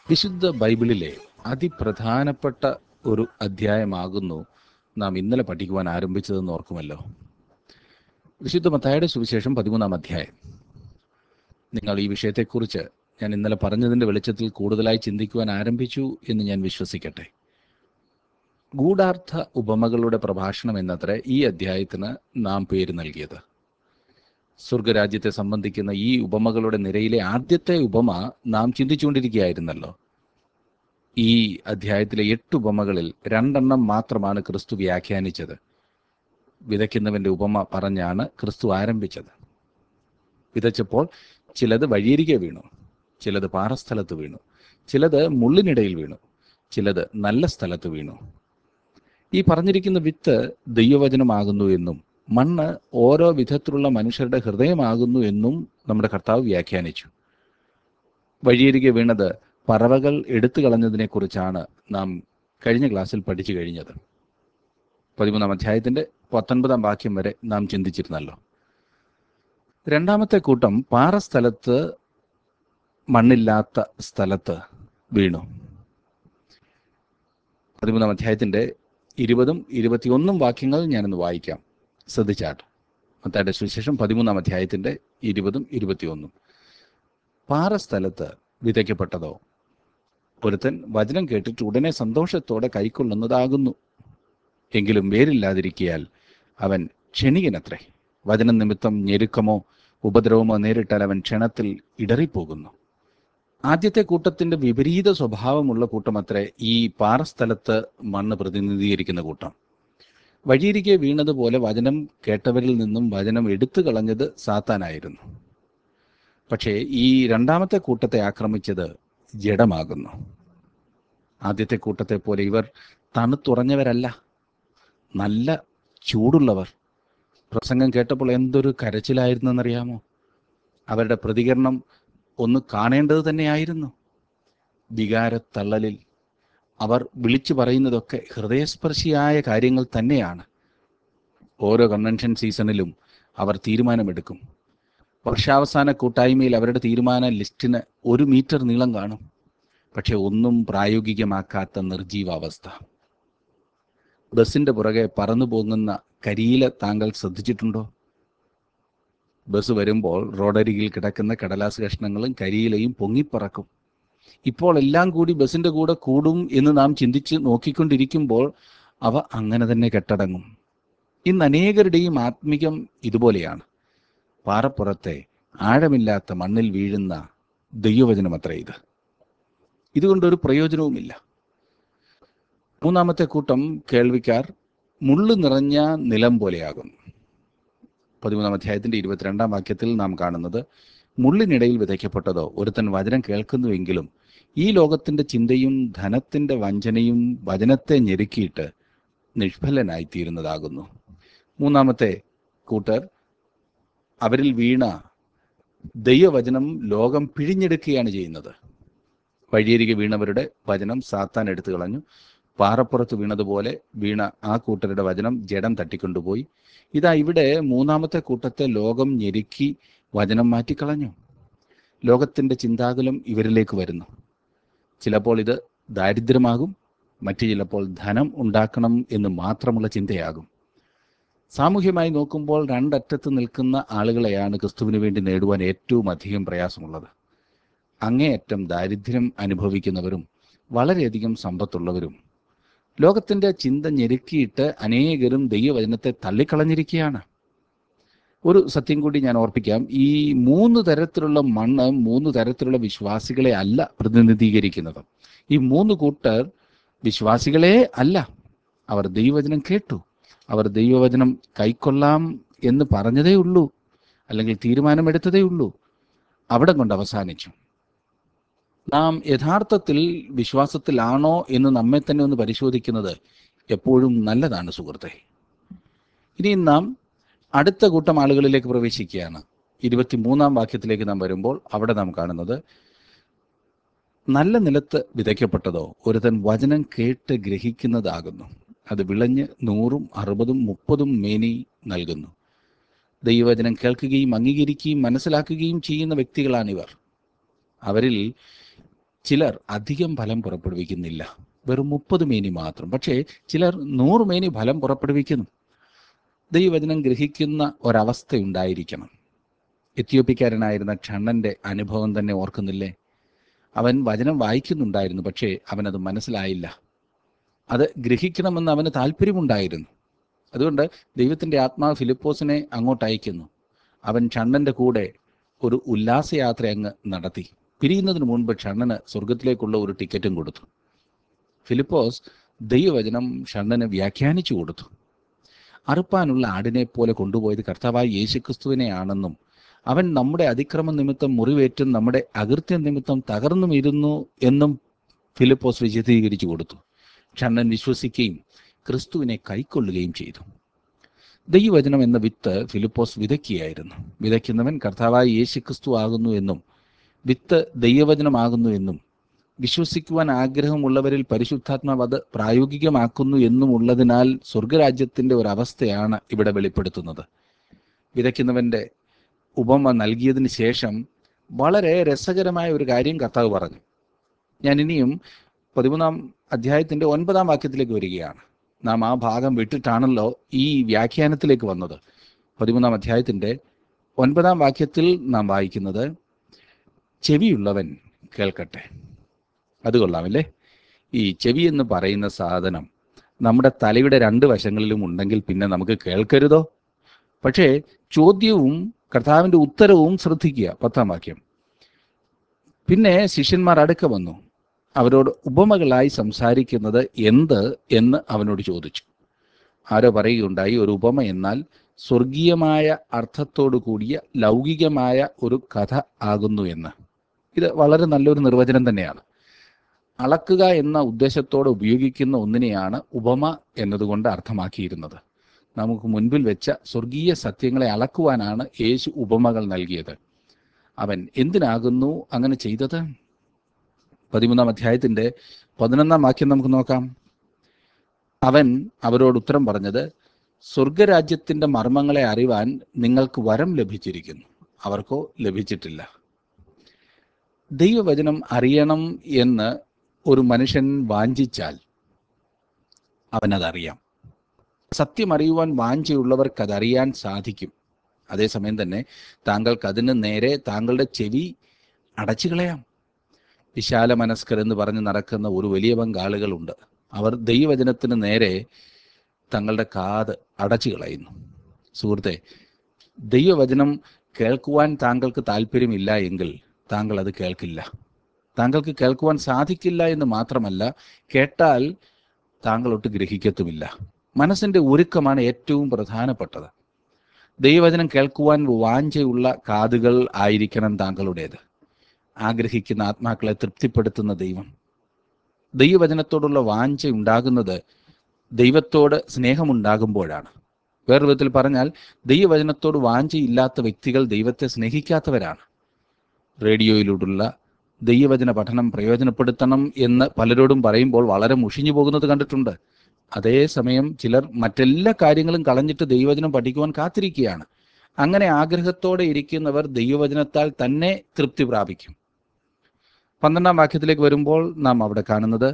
വിശുദ്ധ ബൈബിളിലെ അതിപ്രധാനപ്പെട്ട ഒരു അധ്യായമാകുന്നു നാം ഇന്നലെ പഠിക്കുവാൻ ആരംഭിച്ചതെന്ന് ഓർക്കുമല്ലോ വിശുദ്ധ മത്തായുടെ സുവിശേഷം പതിമൂന്നാം അധ്യായം നിങ്ങൾ ഈ വിഷയത്തെക്കുറിച്ച് ഞാൻ ഇന്നലെ പറഞ്ഞതിൻ്റെ വെളിച്ചത്തിൽ കൂടുതലായി ചിന്തിക്കുവാൻ ആരംഭിച്ചു എന്ന് ഞാൻ വിശ്വസിക്കട്ടെ ഗൂഢാർത്ഥ ഉപമകളുടെ പ്രഭാഷണം എന്നത്ര ഈ അധ്യായത്തിന് നാം പേര് നൽകിയത് സ്വർഗരാജ്യത്തെ സംബന്ധിക്കുന്ന ഈ ഉപമകളുടെ നിരയിലെ ആദ്യത്തെ ഉപമ നാം ചിന്തിച്ചുകൊണ്ടിരിക്കുകയായിരുന്നല്ലോ ഈ അധ്യായത്തിലെ എട്ട് ഉപമകളിൽ രണ്ടെണ്ണം മാത്രമാണ് ക്രിസ്തു വ്യാഖ്യാനിച്ചത് വിതയ്ക്കുന്നവന്റെ ഉപമ പറഞ്ഞാണ് ക്രിസ്തു ആരംഭിച്ചത് വിതച്ചപ്പോൾ ചിലത് വഴിയരികെ വീണു ചിലത് പാറസ്ഥലത്ത് വീണു ചിലത് മുള്ളിനിടയിൽ വീണു ചിലത് നല്ല സ്ഥലത്ത് വീണു ഈ പറഞ്ഞിരിക്കുന്ന വിത്ത് ദൈവവചനമാകുന്നു എന്നും മണ്ണ് ഓരോ വിധത്തിലുള്ള മനുഷ്യരുടെ ഹൃദയമാകുന്നു എന്നും നമ്മുടെ കർത്താവ് വ്യാഖ്യാനിച്ചു വഴിയരികെ വീണത് പറവകൾ എടുത്തു കളഞ്ഞതിനെ കുറിച്ചാണ് നാം കഴിഞ്ഞ ക്ലാസ്സിൽ പഠിച്ചു കഴിഞ്ഞത് പതിമൂന്നാം അധ്യായത്തിന്റെ പത്തൊൻപതാം വാക്യം വരെ നാം ചിന്തിച്ചിരുന്നല്ലോ രണ്ടാമത്തെ കൂട്ടം പാറ സ്ഥലത്ത് മണ്ണില്ലാത്ത സ്ഥലത്ത് വീണു പതിമൂന്നാം അധ്യായത്തിന്റെ ഇരുപതും ഇരുപത്തിയൊന്നും വാക്യങ്ങൾ ഞാനൊന്ന് വായിക്കാം ശ്രദ്ധിച്ചാട്ട് മത്തായുടെ സുവിശേഷം പതിമൂന്നാം അധ്യായത്തിന്റെ ഇരുപതും ഇരുപത്തിയൊന്നും പാറ സ്ഥലത്ത് വിതയ്ക്കപ്പെട്ടതോ ഒരുത്തൻ വചനം കേട്ടിട്ട് ഉടനെ സന്തോഷത്തോടെ കൈക്കൊള്ളുന്നതാകുന്നു എങ്കിലും വേരില്ലാതിരിക്കിയാൽ അവൻ ക്ഷണികനത്രേ വചനം നിമിത്തം ഞെരുക്കമോ ഉപദ്രവമോ നേരിട്ടാൽ അവൻ ക്ഷണത്തിൽ ഇടറിപ്പോകുന്നു ആദ്യത്തെ കൂട്ടത്തിന്റെ വിപരീത സ്വഭാവമുള്ള കൂട്ടമത്രേ ഈ പാറസ്ഥലത്ത് മണ്ണ് പ്രതിനിധീകരിക്കുന്ന കൂട്ടം വഴിയിരിക്കെ വീണതുപോലെ വചനം കേട്ടവരിൽ നിന്നും വചനം എടുത്തു കളഞ്ഞത് സാത്താനായിരുന്നു പക്ഷേ ഈ രണ്ടാമത്തെ കൂട്ടത്തെ ആക്രമിച്ചത് ജഡമാകുന്നു ആദ്യത്തെ കൂട്ടത്തെ പോലെ ഇവർ തണുത്തുറഞ്ഞവരല്ല നല്ല ചൂടുള്ളവർ പ്രസംഗം കേട്ടപ്പോൾ എന്തൊരു കരച്ചിലായിരുന്നെന്നറിയാമോ അവരുടെ പ്രതികരണം ഒന്ന് കാണേണ്ടത് തന്നെയായിരുന്നു വികാരത്തള്ളലിൽ അവർ വിളിച്ചു പറയുന്നതൊക്കെ ഹൃദയസ്പർശിയായ കാര്യങ്ങൾ തന്നെയാണ് ഓരോ കൺവെൻഷൻ സീസണിലും അവർ തീരുമാനമെടുക്കും വർഷാവസാന കൂട്ടായ്മയിൽ അവരുടെ തീരുമാന ലിസ്റ്റിന് ഒരു മീറ്റർ നീളം കാണും പക്ഷെ ഒന്നും പ്രായോഗികമാക്കാത്ത നിർജീവാവസ്ഥ ബസിന്റെ പുറകെ പറന്നു പോകുന്ന കരിയില താങ്കൾ ശ്രദ്ധിച്ചിട്ടുണ്ടോ ബസ് വരുമ്പോൾ റോഡരികിൽ കിടക്കുന്ന കടലാസ് കഷ്ണങ്ങളും കരിയിലയും പൊങ്ങിപ്പറക്കും ഇപ്പോൾ എല്ലാം കൂടി ബസിന്റെ കൂടെ കൂടും എന്ന് നാം ചിന്തിച്ച് നോക്കിക്കൊണ്ടിരിക്കുമ്പോൾ അവ അങ്ങനെ തന്നെ കെട്ടടങ്ങും ഇന്ന് അനേകരുടെയും ആത്മികം ഇതുപോലെയാണ് പാറപ്പുറത്തെ ആഴമില്ലാത്ത മണ്ണിൽ വീഴുന്ന ദൈവവചനമത്ര ഇത് ഇതുകൊണ്ടൊരു പ്രയോജനവുമില്ല മൂന്നാമത്തെ കൂട്ടം കേൾവിക്കാർ മുള്ളു നിറഞ്ഞ നിലം പോലെയാകും പതിമൂന്നാം അധ്യായത്തിന്റെ ഇരുപത്തിരണ്ടാം വാക്യത്തിൽ നാം കാണുന്നത് മുള്ളിനിടയിൽ വിതയ്ക്കപ്പെട്ടതോ ഒരുത്തൻ വചനം കേൾക്കുന്നുവെങ്കിലും ഈ ലോകത്തിന്റെ ചിന്തയും ധനത്തിന്റെ വഞ്ചനയും വചനത്തെ ഞെരുക്കിയിട്ട് നിഷ്ഫലനായിത്തീരുന്നതാകുന്നു മൂന്നാമത്തെ കൂട്ടർ അവരിൽ വീണ ദൈവവചനം ലോകം പിഴിഞ്ഞെടുക്കുകയാണ് ചെയ്യുന്നത് വഴിയരികെ വീണവരുടെ വചനം സാത്താൻ എടുത്തു കളഞ്ഞു പാറപ്പുറത്ത് വീണതുപോലെ വീണ ആ കൂട്ടരുടെ വചനം ജഡം തട്ടിക്കൊണ്ടുപോയി ഇതാ ഇവിടെ മൂന്നാമത്തെ കൂട്ടത്തെ ലോകം ഞെരുക്കി വചനം മാറ്റിക്കളഞ്ഞു ലോകത്തിന്റെ ചിന്താകുലം ഇവരിലേക്ക് വരുന്നു ചിലപ്പോൾ ഇത് ദാരിദ്ര്യമാകും മറ്റു ചിലപ്പോൾ ധനം ഉണ്ടാക്കണം എന്ന് മാത്രമുള്ള ചിന്തയാകും സാമൂഹ്യമായി നോക്കുമ്പോൾ രണ്ടറ്റത്ത് നിൽക്കുന്ന ആളുകളെയാണ് ക്രിസ്തുവിന് വേണ്ടി നേടുവാൻ ഏറ്റവും അധികം പ്രയാസമുള്ളത് അങ്ങേയറ്റം ദാരിദ്ര്യം അനുഭവിക്കുന്നവരും വളരെയധികം സമ്പത്തുള്ളവരും ലോകത്തിന്റെ ചിന്ത ഞെരുക്കിയിട്ട് അനേകരും ദൈവവചനത്തെ തള്ളിക്കളഞ്ഞിരിക്കുകയാണ് ഒരു സത്യം കൂടി ഞാൻ ഓർപ്പിക്കാം ഈ മൂന്ന് തരത്തിലുള്ള മണ്ണ് മൂന്ന് തരത്തിലുള്ള വിശ്വാസികളെ അല്ല പ്രതിനിധീകരിക്കുന്നത് ഈ മൂന്ന് കൂട്ടർ വിശ്വാസികളെ അല്ല അവർ ദൈവവചനം കേട്ടു അവർ ദൈവവചനം കൈക്കൊള്ളാം എന്ന് പറഞ്ഞതേ ഉള്ളൂ അല്ലെങ്കിൽ തീരുമാനമെടുത്തതേ ഉള്ളൂ അവിടെ കൊണ്ട് അവസാനിച്ചു നാം യഥാർത്ഥത്തിൽ വിശ്വാസത്തിലാണോ എന്ന് നമ്മെ തന്നെ ഒന്ന് പരിശോധിക്കുന്നത് എപ്പോഴും നല്ലതാണ് സുഹൃത്തെ ഇനി നാം അടുത്ത കൂട്ടം ആളുകളിലേക്ക് പ്രവേശിക്കുകയാണ് ഇരുപത്തിമൂന്നാം വാക്യത്തിലേക്ക് നാം വരുമ്പോൾ അവിടെ നാം കാണുന്നത് നല്ല നിലത്ത് വിതയ്ക്കപ്പെട്ടതോ ഒരുതൻ വചനം കേട്ട് ഗ്രഹിക്കുന്നതാകുന്നു അത് വിളഞ്ഞ് നൂറും അറുപതും മുപ്പതും മേനി നൽകുന്നു ദൈവവചനം കേൾക്കുകയും അംഗീകരിക്കുകയും മനസ്സിലാക്കുകയും ചെയ്യുന്ന വ്യക്തികളാണിവർ അവരിൽ ചിലർ അധികം ഫലം പുറപ്പെടുവിക്കുന്നില്ല വെറും മുപ്പത് മേനി മാത്രം പക്ഷേ ചിലർ നൂറ് മേനി ഫലം പുറപ്പെടുവിക്കുന്നു ദൈവവചനം ഗ്രഹിക്കുന്ന ഒരവസ്ഥയുണ്ടായിരിക്കണം എത്യോപ്യക്കാരനായിരുന്ന ക്ഷണ്ണന്റെ അനുഭവം തന്നെ ഓർക്കുന്നില്ലേ അവൻ വചനം വായിക്കുന്നുണ്ടായിരുന്നു പക്ഷേ അവനത് മനസ്സിലായില്ല അത് ഗ്രഹിക്കണമെന്ന് അവന് താല്പര്യമുണ്ടായിരുന്നു അതുകൊണ്ട് ദൈവത്തിൻ്റെ ആത്മാവ് ഫിലിപ്പോസിനെ അങ്ങോട്ട് അയക്കുന്നു അവൻ ഷണ്ണൻ്റെ കൂടെ ഒരു ഉല്ലാസയാത്ര അങ്ങ് നടത്തി പിരിയുന്നതിന് മുൻപ് ഷണ്ണന് സ്വർഗത്തിലേക്കുള്ള ഒരു ടിക്കറ്റും കൊടുത്തു ഫിലിപ്പോസ് ദൈവവചനം ഷണ്ണന് വ്യാഖ്യാനിച്ചു കൊടുത്തു അറുപ്പാനുള്ള ആടിനെ പോലെ കൊണ്ടുപോയത് കർത്താവായ യേശുക്രിസ്തുവിനെ ആണെന്നും അവൻ നമ്മുടെ അതിക്രമ നിമിത്തം മുറിവേറ്റും നമ്മുടെ അകൃത്യ നിമിത്തം തകർന്നും ഇരുന്നു എന്നും ഫിലിപ്പോസ് വിശദീകരിച്ചു കൊടുത്തു ഷണ്ണൻ വിശ്വസിക്കുകയും ക്രിസ്തുവിനെ കൈക്കൊള്ളുകയും ചെയ്തു ദൈവവചനം എന്ന വിത്ത് ഫിലിപ്പോസ് വിതയ്ക്കുകയായിരുന്നു വിതയ്ക്കുന്നവൻ കർത്താവായ യേശു ക്രിസ്തു ആകുന്നു എന്നും വിത്ത് ദൈവവചനമാകുന്നു എന്നും വിശ്വസിക്കുവാൻ ആഗ്രഹമുള്ളവരിൽ പരിശുദ്ധാത്മാവ് അത് പ്രായോഗികമാക്കുന്നു എന്നും ഉള്ളതിനാൽ സ്വർഗരാജ്യത്തിന്റെ ഒരവസ്ഥയാണ് ഇവിടെ വെളിപ്പെടുത്തുന്നത് വിതയ്ക്കുന്നവന്റെ ഉപമ നൽകിയതിന് ശേഷം വളരെ രസകരമായ ഒരു കാര്യം കർത്താവ് പറഞ്ഞു ഞാൻ ഇനിയും പതിമൂന്നാം അധ്യായത്തിന്റെ ഒൻപതാം വാക്യത്തിലേക്ക് വരികയാണ് നാം ആ ഭാഗം വിട്ടിട്ടാണല്ലോ ഈ വ്യാഖ്യാനത്തിലേക്ക് വന്നത് പതിമൂന്നാം അധ്യായത്തിന്റെ ഒൻപതാം വാക്യത്തിൽ നാം വായിക്കുന്നത് ചെവിയുള്ളവൻ കേൾക്കട്ടെ അത് കൊള്ളാമല്ലേ ഈ ചെവി എന്ന് പറയുന്ന സാധനം നമ്മുടെ തലയുടെ രണ്ട് വശങ്ങളിലും ഉണ്ടെങ്കിൽ പിന്നെ നമുക്ക് കേൾക്കരുതോ പക്ഷേ ചോദ്യവും കർത്താവിന്റെ ഉത്തരവും ശ്രദ്ധിക്കുക പത്താം വാക്യം പിന്നെ ശിഷ്യന്മാർ അടുക്ക വന്നു അവരോട് ഉപമകളായി സംസാരിക്കുന്നത് എന്ത് എന്ന് അവനോട് ചോദിച്ചു ആരോ പറയുകയുണ്ടായി ഒരു ഉപമ എന്നാൽ സ്വർഗീയമായ അർത്ഥത്തോടു കൂടിയ ലൗകികമായ ഒരു കഥ ആകുന്നു എന്ന് ഇത് വളരെ നല്ലൊരു നിർവചനം തന്നെയാണ് അളക്കുക എന്ന ഉദ്ദേശത്തോടെ ഉപയോഗിക്കുന്ന ഒന്നിനെയാണ് ഉപമ എന്നതുകൊണ്ട് അർത്ഥമാക്കിയിരുന്നത് നമുക്ക് മുൻപിൽ വെച്ച സ്വർഗീയ സത്യങ്ങളെ അളക്കുവാനാണ് യേശു ഉപമകൾ നൽകിയത് അവൻ എന്തിനാകുന്നു അങ്ങനെ ചെയ്തത് പതിമൂന്നാം അധ്യായത്തിന്റെ പതിനൊന്നാം വാക്യം നമുക്ക് നോക്കാം അവൻ അവരോട് ഉത്തരം പറഞ്ഞത് സ്വർഗരാജ്യത്തിന്റെ മർമ്മങ്ങളെ അറിവാൻ നിങ്ങൾക്ക് വരം ലഭിച്ചിരിക്കുന്നു അവർക്കോ ലഭിച്ചിട്ടില്ല ദൈവവചനം അറിയണം എന്ന് ഒരു മനുഷ്യൻ വാഞ്ചിച്ചാൽ അവനതറിയാം സത്യം അറിയുവാൻ വാഞ്ചയുള്ളവർക്ക് അതറിയാൻ സാധിക്കും അതേസമയം തന്നെ താങ്കൾക്ക് അതിന് നേരെ താങ്കളുടെ ചെവി അടച്ചു കളയാം വിശാല മനസ്കർ എന്ന് പറഞ്ഞ് നടക്കുന്ന ഒരു വലിയ പങ്കാളുകളുണ്ട് അവർ ദൈവവചനത്തിന് നേരെ തങ്ങളുടെ കാത് അടച്ചു കളയുന്നു സുഹൃത്തെ ദൈവവചനം കേൾക്കുവാൻ താങ്കൾക്ക് താല്പര്യമില്ല എങ്കിൽ താങ്കൾ അത് കേൾക്കില്ല താങ്കൾക്ക് കേൾക്കുവാൻ സാധിക്കില്ല എന്ന് മാത്രമല്ല കേട്ടാൽ താങ്കൾ ഒട്ട് ഗ്രഹിക്കത്തുമില്ല മനസ്സിന്റെ ഒരുക്കമാണ് ഏറ്റവും പ്രധാനപ്പെട്ടത് ദൈവവചനം കേൾക്കുവാൻ വാഞ്ചയുള്ള കാതുകൾ ആയിരിക്കണം താങ്കളുടേത് ആഗ്രഹിക്കുന്ന ആത്മാക്കളെ തൃപ്തിപ്പെടുത്തുന്ന ദൈവം ദൈവവചനത്തോടുള്ള വാഞ്ച ഉണ്ടാകുന്നത് ദൈവത്തോട് സ്നേഹമുണ്ടാകുമ്പോഴാണ് വേറൊരു വിധത്തിൽ പറഞ്ഞാൽ ദൈവവചനത്തോട് വാഞ്ചയില്ലാത്ത വ്യക്തികൾ ദൈവത്തെ സ്നേഹിക്കാത്തവരാണ് റേഡിയോയിലൂടെയുള്ള ദൈവവചന പഠനം പ്രയോജനപ്പെടുത്തണം എന്ന് പലരോടും പറയുമ്പോൾ വളരെ മുഷിഞ്ഞു പോകുന്നത് കണ്ടിട്ടുണ്ട് അതേസമയം ചിലർ മറ്റെല്ലാ കാര്യങ്ങളും കളഞ്ഞിട്ട് ദൈവവചനം പഠിക്കുവാൻ കാത്തിരിക്കുകയാണ് അങ്ങനെ ആഗ്രഹത്തോടെ ഇരിക്കുന്നവർ ദൈവവചനത്താൽ തന്നെ തൃപ്തി പ്രാപിക്കും പന്ത്രണ്ടാം വാക്യത്തിലേക്ക് വരുമ്പോൾ നാം അവിടെ കാണുന്നത്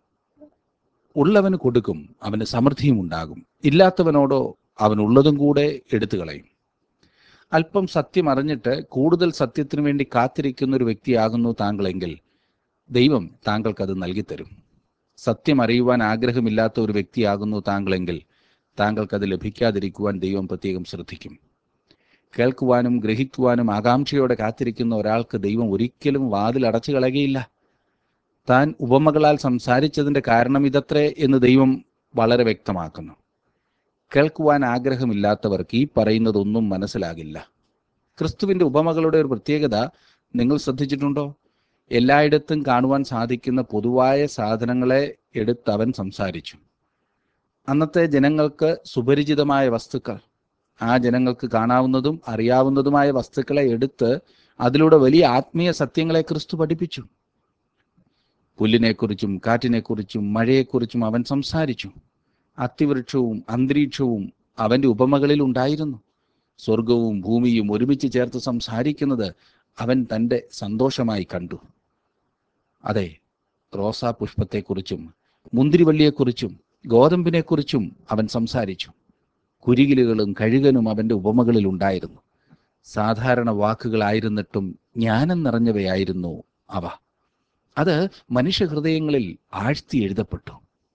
ഉള്ളവന് കൊടുക്കും അവന് സമൃദ്ധിയും ഉണ്ടാകും ഇല്ലാത്തവനോടോ അവനുള്ളതും കൂടെ എടുത്തു കളയും അല്പം സത്യം അറിഞ്ഞിട്ട് കൂടുതൽ സത്യത്തിനു വേണ്ടി കാത്തിരിക്കുന്ന ഒരു വ്യക്തിയാകുന്നു താങ്കളെങ്കിൽ ദൈവം താങ്കൾക്കത് നൽകിത്തരും സത്യം അറിയുവാൻ ആഗ്രഹമില്ലാത്ത ഒരു വ്യക്തിയാകുന്നു താങ്കളെങ്കിൽ താങ്കൾക്കത് ലഭിക്കാതിരിക്കുവാൻ ദൈവം പ്രത്യേകം ശ്രദ്ധിക്കും കേൾക്കുവാനും ഗ്രഹിക്കുവാനും ആകാംക്ഷയോടെ കാത്തിരിക്കുന്ന ഒരാൾക്ക് ദൈവം ഒരിക്കലും വാതിൽ അടച്ചു കളയുകയില്ല താൻ ഉപമകളാൽ സംസാരിച്ചതിന്റെ കാരണം ഇതത്രേ എന്ന് ദൈവം വളരെ വ്യക്തമാക്കുന്നു കേൾക്കുവാൻ ആഗ്രഹമില്ലാത്തവർക്ക് ഈ പറയുന്നതൊന്നും മനസ്സിലാകില്ല ക്രിസ്തുവിന്റെ ഉപമകളുടെ ഒരു പ്രത്യേകത നിങ്ങൾ ശ്രദ്ധിച്ചിട്ടുണ്ടോ എല്ലായിടത്തും കാണുവാൻ സാധിക്കുന്ന പൊതുവായ സാധനങ്ങളെ എടുത്ത് അവൻ സംസാരിച്ചു അന്നത്തെ ജനങ്ങൾക്ക് സുപരിചിതമായ വസ്തുക്കൾ ആ ജനങ്ങൾക്ക് കാണാവുന്നതും അറിയാവുന്നതുമായ വസ്തുക്കളെ എടുത്ത് അതിലൂടെ വലിയ ആത്മീയ സത്യങ്ങളെ ക്രിസ്തു പഠിപ്പിച്ചു പുല്ലിനെക്കുറിച്ചും കാറ്റിനെക്കുറിച്ചും മഴയെക്കുറിച്ചും അവൻ സംസാരിച്ചു അത്തിവൃക്ഷവും അന്തരീക്ഷവും അവന്റെ ഉപമകളിൽ ഉണ്ടായിരുന്നു സ്വർഗവും ഭൂമിയും ഒരുമിച്ച് ചേർത്ത് സംസാരിക്കുന്നത് അവൻ തൻ്റെ സന്തോഷമായി കണ്ടു അതെ റോസാ പുഷ്പത്തെക്കുറിച്ചും മുന്തിരിവള്ളിയെക്കുറിച്ചും ഗോതമ്പിനെക്കുറിച്ചും അവൻ സംസാരിച്ചു കുരികിലുകളും കഴുകനും അവൻ്റെ ഉപമകളിൽ ഉണ്ടായിരുന്നു സാധാരണ വാക്കുകളായിരുന്നിട്ടും ജ്ഞാനം നിറഞ്ഞവയായിരുന്നു അവ അത് മനുഷ്യഹൃദയങ്ങളിൽ ആഴ്ത്തി എഴുതപ്പെട്ടു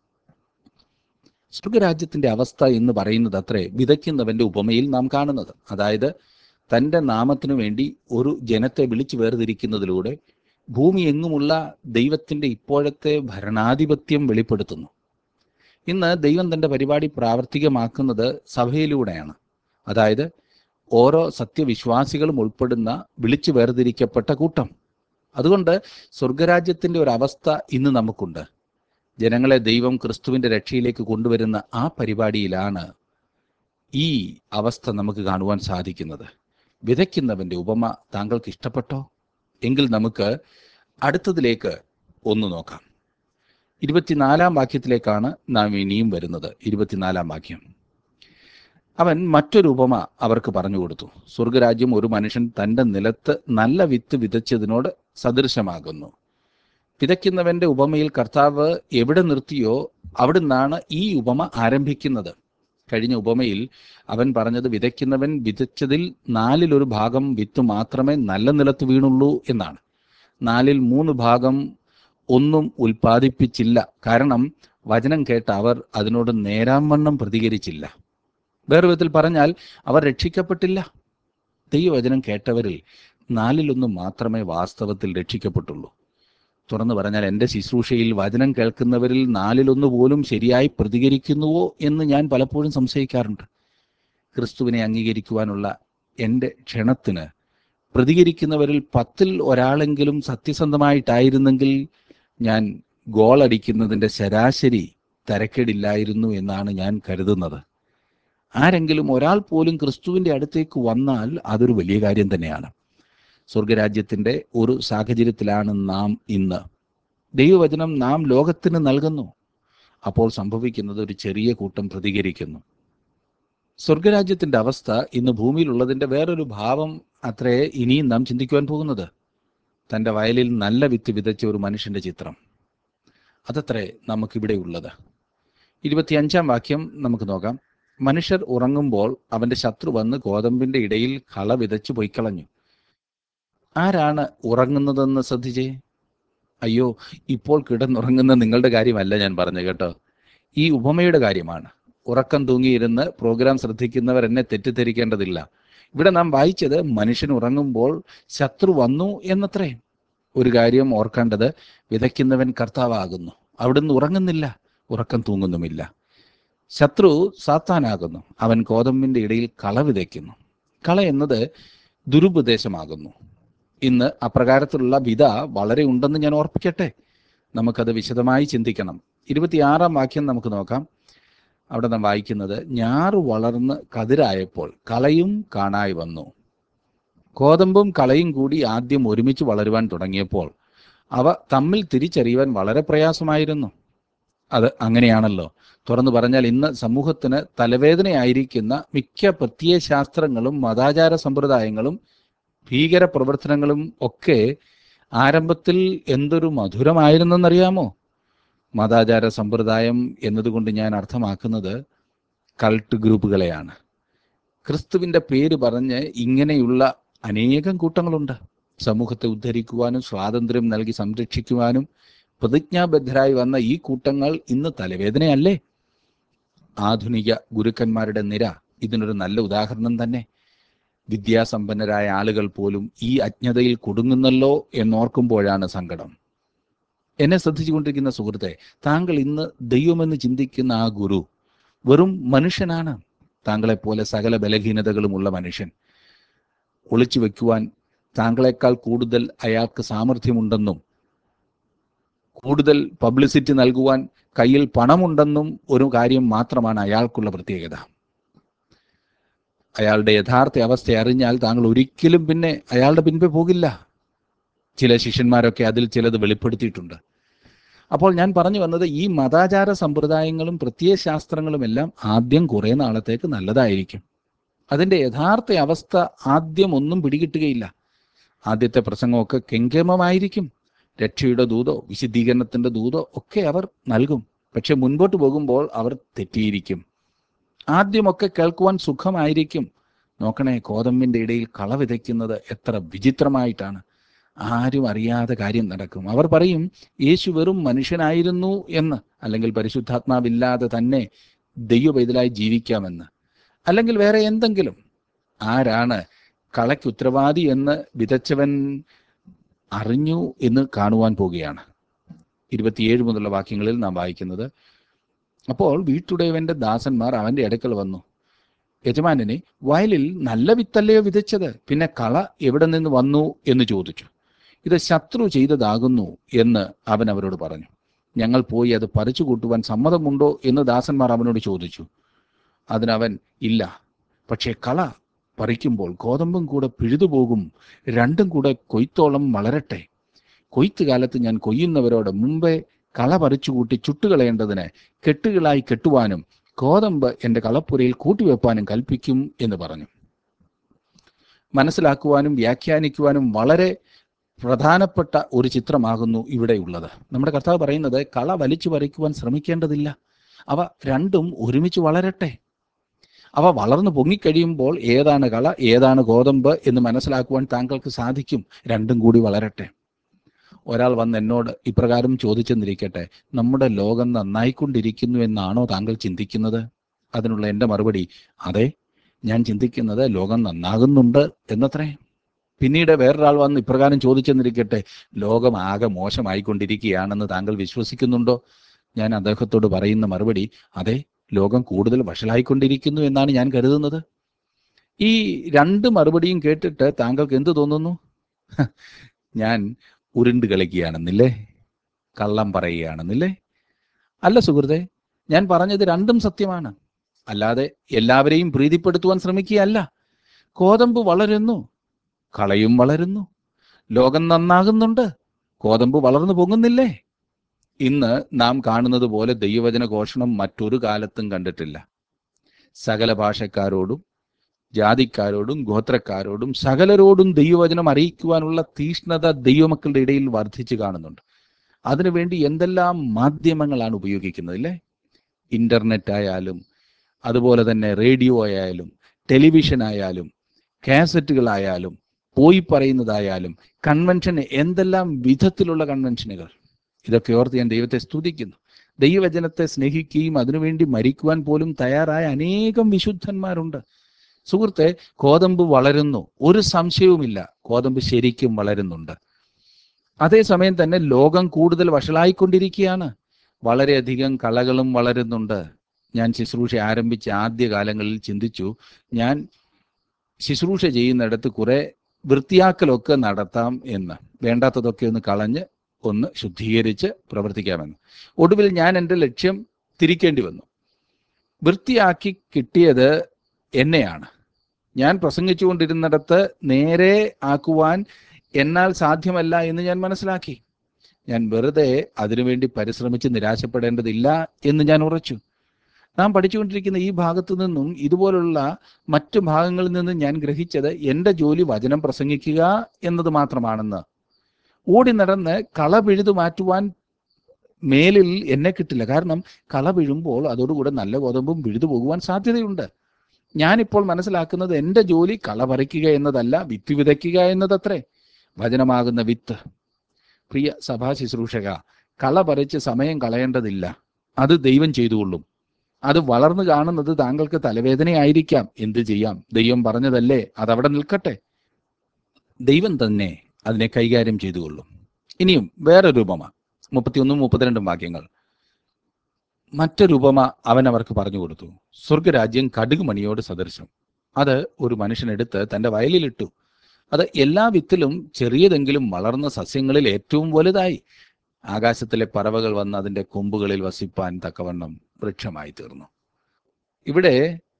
സ്വർഗരാജ്യത്തിന്റെ അവസ്ഥ എന്ന് പറയുന്നത് അത്രേ വിതയ്ക്കുന്നവന്റെ ഉപമയിൽ നാം കാണുന്നത് അതായത് തന്റെ നാമത്തിനു വേണ്ടി ഒരു ജനത്തെ വിളിച്ചു വേർതിരിക്കുന്നതിലൂടെ ഭൂമി എങ്ങുമുള്ള ദൈവത്തിന്റെ ഇപ്പോഴത്തെ ഭരണാധിപത്യം വെളിപ്പെടുത്തുന്നു ഇന്ന് ദൈവം തന്റെ പരിപാടി പ്രാവർത്തികമാക്കുന്നത് സഭയിലൂടെയാണ് അതായത് ഓരോ സത്യവിശ്വാസികളും ഉൾപ്പെടുന്ന വിളിച്ചു വേർതിരിക്കപ്പെട്ട കൂട്ടം അതുകൊണ്ട് സ്വർഗരാജ്യത്തിന്റെ ഒരു അവസ്ഥ ഇന്ന് നമുക്കുണ്ട് ജനങ്ങളെ ദൈവം ക്രിസ്തുവിന്റെ രക്ഷയിലേക്ക് കൊണ്ടുവരുന്ന ആ പരിപാടിയിലാണ് ഈ അവസ്ഥ നമുക്ക് കാണുവാൻ സാധിക്കുന്നത് വിതയ്ക്കുന്നവന്റെ ഉപമ താങ്കൾക്ക് ഇഷ്ടപ്പെട്ടോ എങ്കിൽ നമുക്ക് അടുത്തതിലേക്ക് ഒന്ന് നോക്കാം ഇരുപത്തിനാലാം വാക്യത്തിലേക്കാണ് നാം ഇനിയും വരുന്നത് ഇരുപത്തിനാലാം വാക്യം അവൻ മറ്റൊരു ഉപമ അവർക്ക് പറഞ്ഞു കൊടുത്തു സ്വർഗരാജ്യം ഒരു മനുഷ്യൻ തന്റെ നിലത്ത് നല്ല വിത്ത് വിതച്ചതിനോട് സദൃശമാകുന്നു വിതയ്ക്കുന്നവന്റെ ഉപമയിൽ കർത്താവ് എവിടെ നിർത്തിയോ അവിടുന്നാണ് ഈ ഉപമ ആരംഭിക്കുന്നത് കഴിഞ്ഞ ഉപമയിൽ അവൻ പറഞ്ഞത് വിതയ്ക്കുന്നവൻ വിതച്ചതിൽ നാലിലൊരു ഭാഗം വിത്ത് മാത്രമേ നല്ല നിലത്ത് വീണുള്ളൂ എന്നാണ് നാലിൽ മൂന്ന് ഭാഗം ഒന്നും ഉൽപ്പാദിപ്പിച്ചില്ല കാരണം വചനം കേട്ട അവർ അതിനോട് നേരാംവണ്ണം പ്രതികരിച്ചില്ല വേറെ വിധത്തിൽ പറഞ്ഞാൽ അവർ രക്ഷിക്കപ്പെട്ടില്ല ദൈവവചനം കേട്ടവരിൽ നാലിലൊന്ന് മാത്രമേ വാസ്തവത്തിൽ രക്ഷിക്കപ്പെട്ടുള്ളൂ തുറന്നു പറഞ്ഞാൽ എൻ്റെ ശുശ്രൂഷയിൽ വചനം കേൾക്കുന്നവരിൽ നാലിലൊന്ന് പോലും ശരിയായി പ്രതികരിക്കുന്നുവോ എന്ന് ഞാൻ പലപ്പോഴും സംശയിക്കാറുണ്ട് ക്രിസ്തുവിനെ അംഗീകരിക്കുവാനുള്ള എൻ്റെ ക്ഷണത്തിന് പ്രതികരിക്കുന്നവരിൽ പത്തിൽ ഒരാളെങ്കിലും സത്യസന്ധമായിട്ടായിരുന്നെങ്കിൽ ഞാൻ ഗോൾ അടിക്കുന്നതിൻ്റെ ശരാശരി തരക്കേടില്ലായിരുന്നു എന്നാണ് ഞാൻ കരുതുന്നത് ആരെങ്കിലും ഒരാൾ പോലും ക്രിസ്തുവിൻ്റെ അടുത്തേക്ക് വന്നാൽ അതൊരു വലിയ കാര്യം തന്നെയാണ് സ്വർഗരാജ്യത്തിൻ്റെ ഒരു സാഹചര്യത്തിലാണ് നാം ഇന്ന് ദൈവവചനം നാം ലോകത്തിന് നൽകുന്നു അപ്പോൾ സംഭവിക്കുന്നത് ഒരു ചെറിയ കൂട്ടം പ്രതികരിക്കുന്നു സ്വർഗരാജ്യത്തിന്റെ അവസ്ഥ ഇന്ന് ഭൂമിയിലുള്ളതിന്റെ വേറൊരു ഭാവം അത്രേ ഇനിയും നാം ചിന്തിക്കുവാൻ പോകുന്നത് തൻ്റെ വയലിൽ നല്ല വിത്ത് വിതച്ച ഒരു മനുഷ്യന്റെ ചിത്രം അതത്രേ നമുക്കിവിടെ ഉള്ളത് ഇരുപത്തിയഞ്ചാം വാക്യം നമുക്ക് നോക്കാം മനുഷ്യർ ഉറങ്ങുമ്പോൾ അവന്റെ ശത്രു വന്ന് ഗോതമ്പിന്റെ ഇടയിൽ കള വിതച്ചു പൊയ്ക്കളഞ്ഞു ആരാണ് ഉറങ്ങുന്നതെന്ന് ശ്രദ്ധിച്ചേ അയ്യോ ഇപ്പോൾ കിടന്നുറങ്ങുന്ന നിങ്ങളുടെ കാര്യമല്ല ഞാൻ പറഞ്ഞു കേട്ടോ ഈ ഉപമയുടെ കാര്യമാണ് ഉറക്കം തൂങ്ങിയിരുന്ന് പ്രോഗ്രാം ശ്രദ്ധിക്കുന്നവർ എന്നെ തെറ്റിദ്ധരിക്കേണ്ടതില്ല ഇവിടെ നാം വായിച്ചത് മനുഷ്യൻ ഉറങ്ങുമ്പോൾ ശത്രു വന്നു എന്നത്രേ ഒരു കാര്യം ഓർക്കേണ്ടത് വിതയ്ക്കുന്നവൻ കർത്താവാകുന്നു അവിടുന്ന് ഉറങ്ങുന്നില്ല ഉറക്കം തൂങ്ങുന്നുമില്ല ശത്രു സാത്താനാകുന്നു അവൻ ഗോതമ്പിന്റെ ഇടയിൽ കള വിതയ്ക്കുന്നു കള എന്നത് ദുരുപദേശമാകുന്നു ഇന്ന് അപ്രകാരത്തിലുള്ള വിധ വളരെ ഉണ്ടെന്ന് ഞാൻ ഓർപ്പിക്കട്ടെ നമുക്കത് വിശദമായി ചിന്തിക്കണം ഇരുപത്തിയാറാം വാക്യം നമുക്ക് നോക്കാം അവിടെ നാം വായിക്കുന്നത് ഞാറു വളർന്ന് കതിരായപ്പോൾ കളയും കാണായി വന്നു ഗോതമ്പും കളയും കൂടി ആദ്യം ഒരുമിച്ച് വളരുവാൻ തുടങ്ങിയപ്പോൾ അവ തമ്മിൽ തിരിച്ചറിയുവാൻ വളരെ പ്രയാസമായിരുന്നു അത് അങ്ങനെയാണല്ലോ തുറന്നു പറഞ്ഞാൽ ഇന്ന് സമൂഹത്തിന് തലവേദനയായിരിക്കുന്ന മിക്ക പ്രത്യയശാസ്ത്രങ്ങളും മതാചാര സമ്പ്രദായങ്ങളും ഭീകര പ്രവർത്തനങ്ങളും ഒക്കെ ആരംഭത്തിൽ എന്തൊരു മധുരമായിരുന്നെന്നറിയാമോ മതാചാര സമ്പ്രദായം എന്നതുകൊണ്ട് ഞാൻ അർത്ഥമാക്കുന്നത് കൾട്ട് ഗ്രൂപ്പുകളെയാണ് ക്രിസ്തുവിൻ്റെ പേര് പറഞ്ഞ് ഇങ്ങനെയുള്ള അനേകം കൂട്ടങ്ങളുണ്ട് സമൂഹത്തെ ഉദ്ധരിക്കുവാനും സ്വാതന്ത്ര്യം നൽകി സംരക്ഷിക്കുവാനും പ്രതിജ്ഞാബദ്ധരായി വന്ന ഈ കൂട്ടങ്ങൾ ഇന്ന് തലവേദനയല്ലേ ആധുനിക ഗുരുക്കന്മാരുടെ നിര ഇതിനൊരു നല്ല ഉദാഹരണം തന്നെ വിദ്യാസമ്പന്നരായ ആളുകൾ പോലും ഈ അജ്ഞതയിൽ കുടുങ്ങുന്നല്ലോ എന്നോർക്കുമ്പോഴാണ് സങ്കടം എന്നെ ശ്രദ്ധിച്ചുകൊണ്ടിരിക്കുന്ന സുഹൃത്തെ താങ്കൾ ഇന്ന് ദൈവമെന്ന് ചിന്തിക്കുന്ന ആ ഗുരു വെറും മനുഷ്യനാണ് താങ്കളെപ്പോലെ സകല ബലഹീനതകളുമുള്ള മനുഷ്യൻ ഒളിച്ചു വെക്കുവാൻ താങ്കളെക്കാൾ കൂടുതൽ അയാൾക്ക് സാമർഥ്യമുണ്ടെന്നും കൂടുതൽ പബ്ലിസിറ്റി നൽകുവാൻ കയ്യിൽ പണമുണ്ടെന്നും ഒരു കാര്യം മാത്രമാണ് അയാൾക്കുള്ള പ്രത്യേകത അയാളുടെ യഥാർത്ഥ അവസ്ഥ അറിഞ്ഞാൽ താങ്കൾ ഒരിക്കലും പിന്നെ അയാളുടെ പിൻപേ പോകില്ല ചില ശിഷ്യന്മാരൊക്കെ അതിൽ ചിലത് വെളിപ്പെടുത്തിയിട്ടുണ്ട് അപ്പോൾ ഞാൻ പറഞ്ഞു വന്നത് ഈ മതാചാര സമ്പ്രദായങ്ങളും പ്രത്യയശാസ്ത്രങ്ങളും എല്ലാം ആദ്യം കുറേ നാളത്തേക്ക് നല്ലതായിരിക്കും അതിൻ്റെ യഥാർത്ഥ അവസ്ഥ ആദ്യം ഒന്നും പിടികിട്ടുകയില്ല ആദ്യത്തെ പ്രസംഗമൊക്കെ കെങ്കേമമായിരിക്കും രക്ഷയുടെ ദൂതോ വിശുദ്ധീകരണത്തിന്റെ ദൂതോ ഒക്കെ അവർ നൽകും പക്ഷെ മുൻപോട്ട് പോകുമ്പോൾ അവർ തെറ്റിയിരിക്കും ആദ്യമൊക്കെ കേൾക്കുവാൻ സുഖമായിരിക്കും നോക്കണേ കോതമ്പിന്റെ ഇടയിൽ കള വിതയ്ക്കുന്നത് എത്ര വിചിത്രമായിട്ടാണ് ആരും അറിയാതെ കാര്യം നടക്കും അവർ പറയും യേശു വെറും മനുഷ്യനായിരുന്നു എന്ന് അല്ലെങ്കിൽ പരിശുദ്ധാത്മാവില്ലാതെ തന്നെ ദൈവപൈതലായി ജീവിക്കാമെന്ന് അല്ലെങ്കിൽ വേറെ എന്തെങ്കിലും ആരാണ് കളയ്ക്ക് ഉത്തരവാദി എന്ന് വിതച്ചവൻ അറിഞ്ഞു എന്ന് കാണുവാൻ പോകുകയാണ് ഇരുപത്തിയേഴ് മുതലുള്ള വാക്യങ്ങളിൽ നാം വായിക്കുന്നത് അപ്പോൾ വീട്ടുടയവന്റെ ദാസന്മാർ അവന്റെ അടുക്കൽ വന്നു യജമാനനെ വയലിൽ നല്ല വിത്തല്ലയോ വിതച്ചത് പിന്നെ കള എവിടെ നിന്ന് വന്നു എന്ന് ചോദിച്ചു ഇത് ശത്രു ചെയ്തതാകുന്നു എന്ന് അവൻ അവരോട് പറഞ്ഞു ഞങ്ങൾ പോയി അത് പറിച്ചു കൂട്ടുവാൻ സമ്മതമുണ്ടോ എന്ന് ദാസന്മാർ അവനോട് ചോദിച്ചു അതിനവൻ ഇല്ല പക്ഷേ കള പറിക്കുമ്പോൾ ഗോതമ്പും കൂടെ പിഴുതുപോകും രണ്ടും കൂടെ കൊയ്ത്തോളം വളരട്ടെ കൊയ്ത്ത് കാലത്ത് ഞാൻ കൊയ്യുന്നവരോട് മുമ്പേ കള പറിച്ചു കൂട്ടി ചുട്ടുകളയേണ്ടതിന് കെട്ടുകളായി കെട്ടുവാനും ഗോതമ്പ് എൻ്റെ കളപ്പുരയിൽ കൂട്ടിവെപ്പാനും കൽപ്പിക്കും എന്ന് പറഞ്ഞു മനസ്സിലാക്കുവാനും വ്യാഖ്യാനിക്കുവാനും വളരെ പ്രധാനപ്പെട്ട ഒരു ചിത്രമാകുന്നു ഇവിടെയുള്ളത് നമ്മുടെ കർത്താവ് പറയുന്നത് കള വലിച്ചു പറിക്കുവാൻ ശ്രമിക്കേണ്ടതില്ല അവ രണ്ടും ഒരുമിച്ച് വളരട്ടെ അവ വളർന്നു പൊങ്ങിക്കഴിയുമ്പോൾ ഏതാണ് കള ഏതാണ് ഗോതമ്പ് എന്ന് മനസ്സിലാക്കുവാൻ താങ്കൾക്ക് സാധിക്കും രണ്ടും കൂടി വളരട്ടെ ഒരാൾ വന്ന് എന്നോട് ഇപ്രകാരം ചോദിച്ചെന്നിരിക്കട്ടെ നമ്മുടെ ലോകം നന്നായിക്കൊണ്ടിരിക്കുന്നു എന്നാണോ താങ്കൾ ചിന്തിക്കുന്നത് അതിനുള്ള എൻ്റെ മറുപടി അതെ ഞാൻ ചിന്തിക്കുന്നത് ലോകം നന്നാകുന്നുണ്ട് എന്നത്രേ പിന്നീട് വേറൊരാൾ വന്ന് ഇപ്രകാരം ചോദിച്ചെന്നിരിക്കട്ടെ ലോകം ആകെ മോശമായിക്കൊണ്ടിരിക്കുകയാണെന്ന് താങ്കൾ വിശ്വസിക്കുന്നുണ്ടോ ഞാൻ അദ്ദേഹത്തോട് പറയുന്ന മറുപടി അതെ ലോകം കൂടുതൽ വഷളായിക്കൊണ്ടിരിക്കുന്നു എന്നാണ് ഞാൻ കരുതുന്നത് ഈ രണ്ട് മറുപടിയും കേട്ടിട്ട് താങ്കൾക്ക് എന്ത് തോന്നുന്നു ഹ, ഞാൻ ഉരുണ്ട് കളിക്കുകയാണെന്നില്ലേ കള്ളം പറയുകയാണെന്നില്ലേ അല്ല സുഹൃത്തെ ഞാൻ പറഞ്ഞത് രണ്ടും സത്യമാണ് അല്ലാതെ എല്ലാവരെയും പ്രീതിപ്പെടുത്തുവാൻ ശ്രമിക്കുകയല്ല കോതമ്പ് വളരുന്നു കളയും വളരുന്നു ലോകം നന്നാകുന്നുണ്ട് കോതമ്പ് വളർന്നു പൊങ്ങുന്നില്ലേ ഇന്ന് നാം കാണുന്നത് പോലെ ദൈവവചന ഘോഷണം മറ്റൊരു കാലത്തും കണ്ടിട്ടില്ല സകല ഭാഷക്കാരോടും ജാതിക്കാരോടും ഗോത്രക്കാരോടും സകലരോടും ദൈവവചനം അറിയിക്കുവാനുള്ള തീഷ്ണത ദൈവമക്കളുടെ ഇടയിൽ വർദ്ധിച്ചു കാണുന്നുണ്ട് അതിനുവേണ്ടി എന്തെല്ലാം മാധ്യമങ്ങളാണ് ഉപയോഗിക്കുന്നത് അല്ലേ ഇന്റർനെറ്റ് ആയാലും അതുപോലെ തന്നെ റേഡിയോ ആയാലും ടെലിവിഷൻ ആയാലും കാസറ്റുകളായാലും പോയി പറയുന്നതായാലും കൺവെൻഷൻ എന്തെല്ലാം വിധത്തിലുള്ള കൺവെൻഷനുകൾ ഇതൊക്കെ ഓർത്ത് ഞാൻ ദൈവത്തെ സ്തുതിക്കുന്നു ദൈവവചനത്തെ സ്നേഹിക്കുകയും അതിനുവേണ്ടി മരിക്കുവാൻ പോലും തയ്യാറായ അനേകം വിശുദ്ധന്മാരുണ്ട് സുഹൃത്തെ കോതമ്പ് വളരുന്നു ഒരു സംശയവുമില്ല കോതമ്പ് ശരിക്കും വളരുന്നുണ്ട് അതേസമയം തന്നെ ലോകം കൂടുതൽ വഷളായിക്കൊണ്ടിരിക്കുകയാണ് വളരെയധികം കളകളും വളരുന്നുണ്ട് ഞാൻ ശുശ്രൂഷ ആരംഭിച്ച ആദ്യ കാലങ്ങളിൽ ചിന്തിച്ചു ഞാൻ ശുശ്രൂഷ ചെയ്യുന്നിടത്ത് കുറെ വൃത്തിയാക്കലൊക്കെ നടത്താം എന്ന് വേണ്ടാത്തതൊക്കെ ഒന്ന് കളഞ്ഞ് ഒന്ന് ശുദ്ധീകരിച്ച് പ്രവർത്തിക്കാമെന്ന് ഒടുവിൽ ഞാൻ എൻ്റെ ലക്ഷ്യം തിരിക്കേണ്ടി വന്നു വൃത്തിയാക്കി കിട്ടിയത് എന്നെയാണ് ഞാൻ പ്രസംഗിച്ചുകൊണ്ടിരുന്നിടത്ത് നേരെ ആക്കുവാൻ എന്നാൽ സാധ്യമല്ല എന്ന് ഞാൻ മനസ്സിലാക്കി ഞാൻ വെറുതെ അതിനുവേണ്ടി പരിശ്രമിച്ച് നിരാശപ്പെടേണ്ടതില്ല എന്ന് ഞാൻ ഉറച്ചു നാം പഠിച്ചുകൊണ്ടിരിക്കുന്ന ഈ ഭാഗത്തു നിന്നും ഇതുപോലുള്ള മറ്റു ഭാഗങ്ങളിൽ നിന്നും ഞാൻ ഗ്രഹിച്ചത് എൻ്റെ ജോലി വചനം പ്രസംഗിക്കുക എന്നത് മാത്രമാണെന്ന് ഓടി നടന്ന് കള പിഴുതു മാറ്റുവാൻ മേലിൽ എന്നെ കിട്ടില്ല കാരണം കള പിഴുമ്പോൾ അതോടുകൂടെ നല്ല ഗോതമ്പും പിഴുതു പോകുവാൻ സാധ്യതയുണ്ട് ഞാനിപ്പോൾ മനസ്സിലാക്കുന്നത് എൻ്റെ ജോലി കള പറിക്കുക എന്നതല്ല വിത്ത് വിതയ്ക്കുക എന്നതത്രേ വചനമാകുന്ന വിത്ത് പ്രിയ സഭാ ശുശ്രൂഷക കള പറിച്ച് സമയം കളയേണ്ടതില്ല അത് ദൈവം ചെയ്തുകൊള്ളും അത് വളർന്നു കാണുന്നത് താങ്കൾക്ക് തലവേദനയായിരിക്കാം എന്ത് ചെയ്യാം ദൈവം പറഞ്ഞതല്ലേ അതവിടെ നിൽക്കട്ടെ ദൈവം തന്നെ അതിനെ കൈകാര്യം ചെയ്തുകൊള്ളും ഇനിയും വേറെ രൂപമ മുപ്പത്തിയൊന്നും മുപ്പത്തിരണ്ടും വാക്യങ്ങൾ മറ്റൊരു ഉപമ അവൻ അവർക്ക് പറഞ്ഞു കൊടുത്തു സ്വർഗരാജ്യം കടുകുമണിയോട് സദൃശം അത് ഒരു മനുഷ്യനെടുത്ത് തന്റെ വയലിലിട്ടു അത് എല്ലാ വിത്തിലും ചെറിയതെങ്കിലും വളർന്ന സസ്യങ്ങളിൽ ഏറ്റവും വലുതായി ആകാശത്തിലെ പറവകൾ വന്ന് അതിന്റെ കൊമ്പുകളിൽ വസിപ്പാൻ തക്കവണ്ണം വൃക്ഷമായി തീർന്നു ഇവിടെ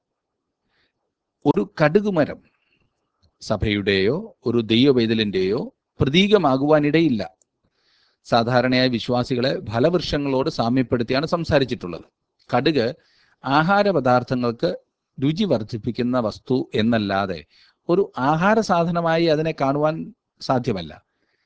ഒരു കടുകുമരം സഭയുടെയോ ഒരു ദൈവവേദലിന്റെയോ പ്രതീകമാകുവാനിടയില്ല സാധാരണയായി വിശ്വാസികളെ ഫലവൃക്ഷങ്ങളോട് സാമ്യപ്പെടുത്തിയാണ് സംസാരിച്ചിട്ടുള്ളത് കടുക് ആഹാര പദാർത്ഥങ്ങൾക്ക് രുചി വർദ്ധിപ്പിക്കുന്ന വസ്തു എന്നല്ലാതെ ഒരു ആഹാര സാധനമായി അതിനെ കാണുവാൻ സാധ്യമല്ല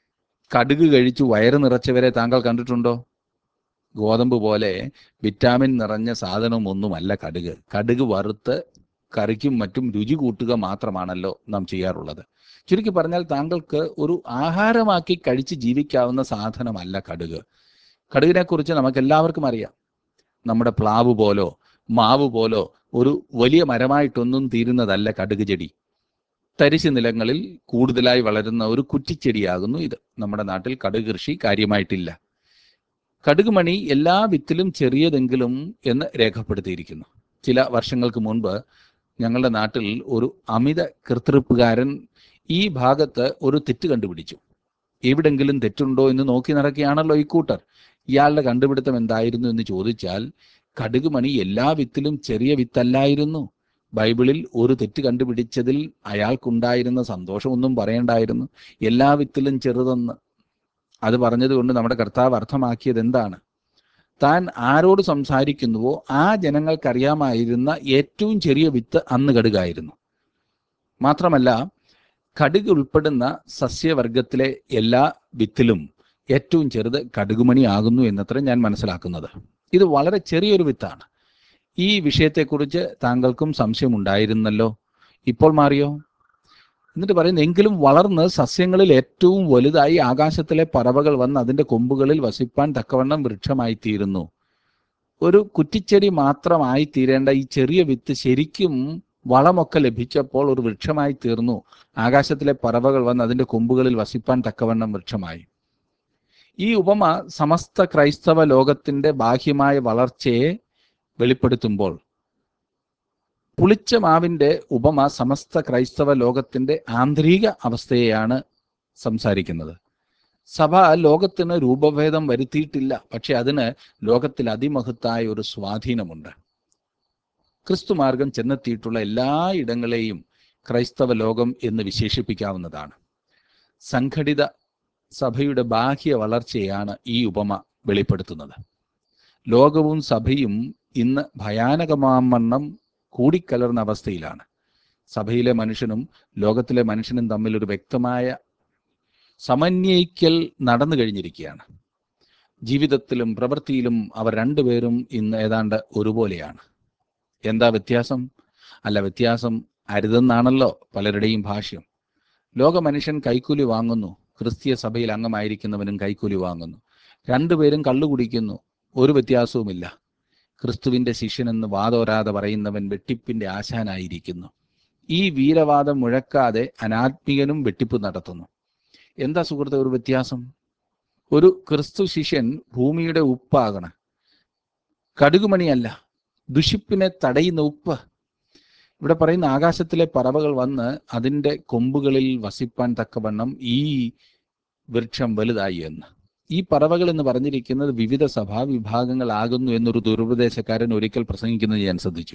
കടുക് കഴിച്ചു വയറ് നിറച്ചവരെ താങ്കൾ കണ്ടിട്ടുണ്ടോ ഗോതമ്പ് പോലെ വിറ്റാമിൻ നിറഞ്ഞ സാധനമൊന്നുമല്ല കടുക് കടുക് വറുത്ത് കറിക്കും മറ്റും രുചി കൂട്ടുക മാത്രമാണല്ലോ നാം ചെയ്യാറുള്ളത് ചുരുക്കി പറഞ്ഞാൽ താങ്കൾക്ക് ഒരു ആഹാരമാക്കി കഴിച്ച് ജീവിക്കാവുന്ന സാധനമല്ല കടുക് കടുകിനെ കുറിച്ച് നമുക്ക് എല്ലാവർക്കും അറിയാം നമ്മുടെ പ്ലാവ് പോലോ മാവ് പോലോ ഒരു വലിയ മരമായിട്ടൊന്നും തീരുന്നതല്ല കടുക് ചെടി തരിശു നിലങ്ങളിൽ കൂടുതലായി വളരുന്ന ഒരു കുറ്റിച്ചെടിയാകുന്നു ഇത് നമ്മുടെ നാട്ടിൽ കടുക് കൃഷി കാര്യമായിട്ടില്ല കടുക് മണി എല്ലാ വിത്തിലും ചെറിയതെങ്കിലും എന്ന് രേഖപ്പെടുത്തിയിരിക്കുന്നു ചില വർഷങ്ങൾക്ക് മുൻപ് ഞങ്ങളുടെ നാട്ടിൽ ഒരു അമിത കൃത്രിപ്പുകാരൻ ഈ ഭാഗത്ത് ഒരു തെറ്റ് കണ്ടുപിടിച്ചു എവിടെങ്കിലും തെറ്റുണ്ടോ എന്ന് നോക്കി നടക്കുകയാണല്ലോ ഈ കൂട്ടർ ഇയാളുടെ കണ്ടുപിടുത്തം എന്തായിരുന്നു എന്ന് ചോദിച്ചാൽ കടുക് മണി എല്ലാ വിത്തിലും ചെറിയ വിത്തല്ലായിരുന്നു ബൈബിളിൽ ഒരു തെറ്റ് കണ്ടുപിടിച്ചതിൽ അയാൾക്കുണ്ടായിരുന്ന സന്തോഷമൊന്നും പറയണ്ടായിരുന്നു എല്ലാ വിത്തിലും ചെറുതെന്ന് അത് പറഞ്ഞതുകൊണ്ട് നമ്മുടെ കർത്താവ് അർത്ഥമാക്കിയത് എന്താണ് താൻ ആരോട് സംസാരിക്കുന്നുവോ ആ ജനങ്ങൾക്കറിയാമായിരുന്ന ഏറ്റവും ചെറിയ വിത്ത് അന്ന് കടുകായിരുന്നു മാത്രമല്ല കടുക് ഉൾപ്പെടുന്ന സസ്യവർഗത്തിലെ എല്ലാ വിത്തിലും ഏറ്റവും ചെറുത് കടുകുമണി ആകുന്നു എന്നത്ര ഞാൻ മനസ്സിലാക്കുന്നത് ഇത് വളരെ ചെറിയൊരു വിത്താണ് ഈ വിഷയത്തെക്കുറിച്ച് താങ്കൾക്കും സംശയമുണ്ടായിരുന്നല്ലോ ഇപ്പോൾ മാറിയോ എന്നിട്ട് പറയുന്നു എങ്കിലും വളർന്ന് സസ്യങ്ങളിൽ ഏറ്റവും വലുതായി ആകാശത്തിലെ പറവകൾ വന്ന് അതിന്റെ കൊമ്പുകളിൽ വസിപ്പാൻ തക്കവണ്ണം വൃക്ഷമായി തീരുന്നു ഒരു കുറ്റിച്ചെടി മാത്രമായി തീരേണ്ട ഈ ചെറിയ വിത്ത് ശരിക്കും വളമൊക്കെ ലഭിച്ചപ്പോൾ ഒരു വൃക്ഷമായി തീർന്നു ആകാശത്തിലെ പറവകൾ വന്ന് അതിന്റെ കൊമ്പുകളിൽ വസിപ്പാൻ തക്കവണ്ണം വൃക്ഷമായി ഈ ഉപമ സമസ്ത ക്രൈസ്തവ ലോകത്തിന്റെ ബാഹ്യമായ വളർച്ചയെ വെളിപ്പെടുത്തുമ്പോൾ പുളിച്ച മാവിന്റെ ഉപമ സമസ്ത ക്രൈസ്തവ ലോകത്തിന്റെ ആന്തരിക അവസ്ഥയെയാണ് സംസാരിക്കുന്നത് സഭ ലോകത്തിന് രൂപഭേദം വരുത്തിയിട്ടില്ല പക്ഷെ അതിന് ലോകത്തിൽ അതിമഹത്തായ ഒരു സ്വാധീനമുണ്ട് ക്രിസ്തുമാർഗം ചെന്നെത്തിയിട്ടുള്ള എല്ലാ ഇടങ്ങളെയും ക്രൈസ്തവ ലോകം എന്ന് വിശേഷിപ്പിക്കാവുന്നതാണ് സംഘടിത സഭയുടെ ബാഹ്യ വളർച്ചയാണ് ഈ ഉപമ വെളിപ്പെടുത്തുന്നത് ലോകവും സഭയും ഇന്ന് ഭയാനകമാമണ്ണം കൂടിക്കലർന്ന അവസ്ഥയിലാണ് സഭയിലെ മനുഷ്യനും ലോകത്തിലെ മനുഷ്യനും തമ്മിൽ ഒരു വ്യക്തമായ സമന്വയിക്കൽ നടന്നു കഴിഞ്ഞിരിക്കുകയാണ് ജീവിതത്തിലും പ്രവൃത്തിയിലും അവർ രണ്ടുപേരും ഇന്ന് ഏതാണ്ട് ഒരുപോലെയാണ് എന്താ വ്യത്യാസം അല്ല വ്യത്യാസം അരുതെന്നാണല്ലോ പലരുടെയും ഭാഷ്യം ലോക മനുഷ്യൻ കൈക്കൂലി വാങ്ങുന്നു ക്രിസ്തീയ സഭയിൽ അംഗമായിരിക്കുന്നവനും കൈക്കൂലി വാങ്ങുന്നു രണ്ടുപേരും കള്ളു കുടിക്കുന്നു ഒരു വ്യത്യാസവുമില്ല ക്രിസ്തുവിന്റെ ശിഷ്യനെന്ന് വാദോരാതെ പറയുന്നവൻ വെട്ടിപ്പിന്റെ ആശാനായിരിക്കുന്നു ഈ വീരവാദം മുഴക്കാതെ അനാത്മികനും വെട്ടിപ്പ് നടത്തുന്നു എന്താ സുഹൃത്തെ ഒരു വ്യത്യാസം ഒരു ക്രിസ്തു ശിഷ്യൻ ഭൂമിയുടെ ഉപ്പാകണം കടുകുമണിയല്ല ദുഷിപ്പിനെ തടയുന്ന ഉപ്പ് ഇവിടെ പറയുന്ന ആകാശത്തിലെ പറവകൾ വന്ന് അതിൻ്റെ കൊമ്പുകളിൽ വസിപ്പാൻ തക്കവണ്ണം ഈ വൃക്ഷം വലുതായി എന്ന് ഈ പറവകൾ എന്ന് പറഞ്ഞിരിക്കുന്നത് വിവിധ സഭാ വിഭാഗങ്ങളാകുന്നു എന്നൊരു ദുരുപദേശക്കാരൻ ഒരിക്കൽ പ്രസംഗിക്കുന്നത് ഞാൻ ശ്രദ്ധിച്ചു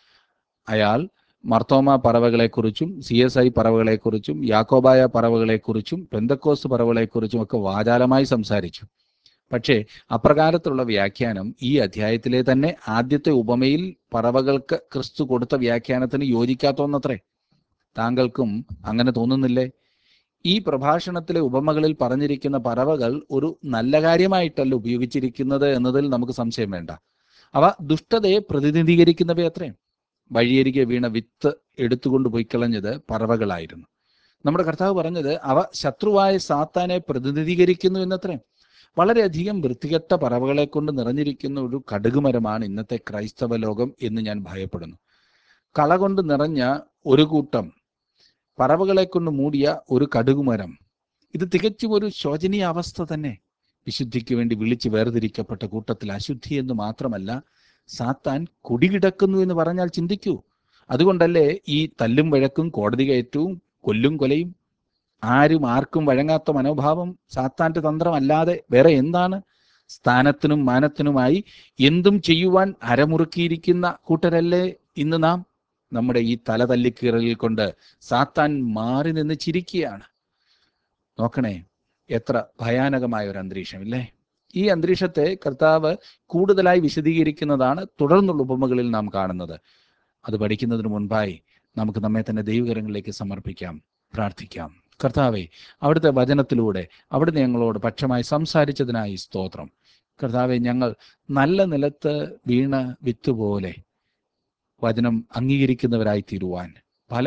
അയാൾ മർത്തോമ പറവകളെക്കുറിച്ചും സി എസ് ഐ പറവകളെക്കുറിച്ചും യാക്കോബായ പറവകളെക്കുറിച്ചും പെന്തക്കോസ് പറവകളെക്കുറിച്ചും ഒക്കെ വാചാലമായി സംസാരിച്ചു പക്ഷേ അപ്രകാരത്തിലുള്ള വ്യാഖ്യാനം ഈ അധ്യായത്തിലെ തന്നെ ആദ്യത്തെ ഉപമയിൽ പറവകൾക്ക് ക്രിസ്തു കൊടുത്ത വ്യാഖ്യാനത്തിന് യോജിക്കാത്തോന്നത്രേ താങ്കൾക്കും അങ്ങനെ തോന്നുന്നില്ലേ ഈ പ്രഭാഷണത്തിലെ ഉപമകളിൽ പറഞ്ഞിരിക്കുന്ന പറവകൾ ഒരു നല്ല കാര്യമായിട്ടല്ല ഉപയോഗിച്ചിരിക്കുന്നത് എന്നതിൽ നമുക്ക് സംശയം വേണ്ട അവ ദുഷ്ടതയെ പ്രതിനിധീകരിക്കുന്നവയത്രേ വഴിയരികെ വീണ വിത്ത് എടുത്തുകൊണ്ട് പോയി കളഞ്ഞത് പറവകളായിരുന്നു നമ്മുടെ കർത്താവ് പറഞ്ഞത് അവ ശത്രുവായ സാത്താനെ പ്രതിനിധീകരിക്കുന്നു എന്നത്രേ വളരെയധികം വൃത്തികെട്ട പറവകളെ കൊണ്ട് നിറഞ്ഞിരിക്കുന്ന ഒരു കടുകുമരമാണ് ഇന്നത്തെ ക്രൈസ്തവ ലോകം എന്ന് ഞാൻ ഭയപ്പെടുന്നു കള കൊണ്ട് നിറഞ്ഞ ഒരു കൂട്ടം പറവകളെ കൊണ്ട് മൂടിയ ഒരു കടുകുമരം ഇത് തികച്ചും ഒരു ശോചനീയ അവസ്ഥ തന്നെ വിശുദ്ധിക്ക് വേണ്ടി വിളിച്ച് വേർതിരിക്കപ്പെട്ട കൂട്ടത്തിൽ അശുദ്ധി എന്ന് മാത്രമല്ല സാത്താൻ കുടികിടക്കുന്നു എന്ന് പറഞ്ഞാൽ ചിന്തിക്കൂ അതുകൊണ്ടല്ലേ ഈ തല്ലും വഴക്കും കോടതി കയറ്റവും കൊല്ലും കൊലയും ആരും ആർക്കും വഴങ്ങാത്ത മനോഭാവം സാത്താന്റെ തന്ത്രമല്ലാതെ വേറെ എന്താണ് സ്ഥാനത്തിനും മാനത്തിനുമായി എന്തും ചെയ്യുവാൻ അരമുറുക്കിയിരിക്കുന്ന കൂട്ടരല്ലേ ഇന്ന് നാം നമ്മുടെ ഈ തല തല്ലിക്കീറലിൽ കൊണ്ട് സാത്താൻ മാറി നിന്ന് ചിരിക്കുകയാണ് നോക്കണേ എത്ര ഭയാനകമായ ഒരു അന്തരീക്ഷം ഇല്ലേ ഈ അന്തരീക്ഷത്തെ കർത്താവ് കൂടുതലായി വിശദീകരിക്കുന്നതാണ് തുടർന്നുള്ള ഉപമകളിൽ നാം കാണുന്നത് അത് പഠിക്കുന്നതിന് മുൻപായി നമുക്ക് നമ്മെ തന്നെ ദൈവകരങ്ങളിലേക്ക് സമർപ്പിക്കാം പ്രാർത്ഥിക്കാം കർത്താവെ അവിടുത്തെ വചനത്തിലൂടെ അവിടുന്ന് ഞങ്ങളോട് പക്ഷമായി സംസാരിച്ചതിനായി സ്തോത്രം കർത്താവെ ഞങ്ങൾ നല്ല നിലത്ത് വീണ വിത്ത് പോലെ വചനം അംഗീകരിക്കുന്നവരായി തീരുവാൻ